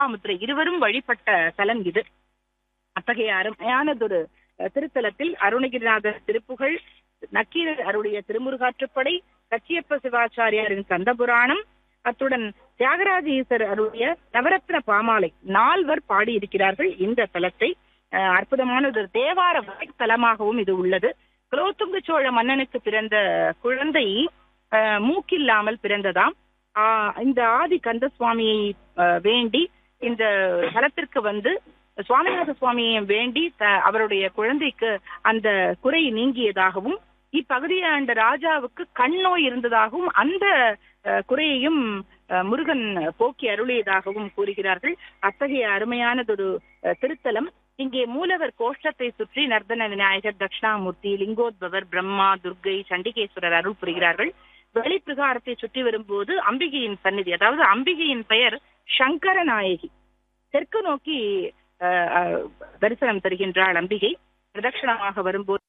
முத்திரை இருவரும் வழிபட்ட தலம் இது அத்தகைய அருமையானதொரு அஹ், திருத்தலத்தில் அருணகிரிநாதர் திருப்புகழ் நக்கீரர் அருடைய திருமுருகாற்றுப்படை கச்சியப்ப சிவாச்சாரியாரின் கந்தபுராணம் அத்துடன் தியாகராஜ ஈசர் அருடைய நவரத்ன பாமாலை நால்வர் பாடியிருக்கிறார்கள் இந்த தலத்தை அஹ், அற்புதமான ஒரு தேவார தலமாகவும் இது உள்ளது குலோத்துங்க சோழ மன்னனுக்கு பிறந்த குழந்தை அஹ், மூக்கில்லாமல் பிறந்ததாம் ஆஹ், இந்த ஆதி கந்த சுவாமியை அஹ், வேண்டி இந்த தலத்திற்கு வந்து சுவாமிநாத சுவாமியை வேண்டி த- அவருடைய குழந்தைக்கு அந்த குறை நீங்கியதாகவும் இப்பகுதியை ஆண்ட ராஜாவுக்கு கண் நோய் இருந்ததாகவும் அந்த அஹ், குறையையும் அஹ், முருகன் போக்கி அருளியதாகவும் கூறுகிறார்கள் அத்தகைய அருமையானதொரு அஹ், திருத்தலம் இங்கே மூலவர் கோஷ்டத்தை சுற்றி நர்தன விநாயகர் தட்சிணாமூர்த்தி லிங்கோத்பவர் பிரம்மா துர்க்கை சண்டிகேஸ்வரர் அருள் புரிகிறார்கள் வெளிப்பிரகாரத்தை சுற்றி வரும்போது அம்பிகையின் சந்நிதி அதாவது அம்பிகையின் பெயர் சங்கரநாயகி தெற்கு நோக்கி அஹ், அஹ், தரிசனம் தருகின்றாள் அம்பிகை பிரதட்சணமாக வரும்போது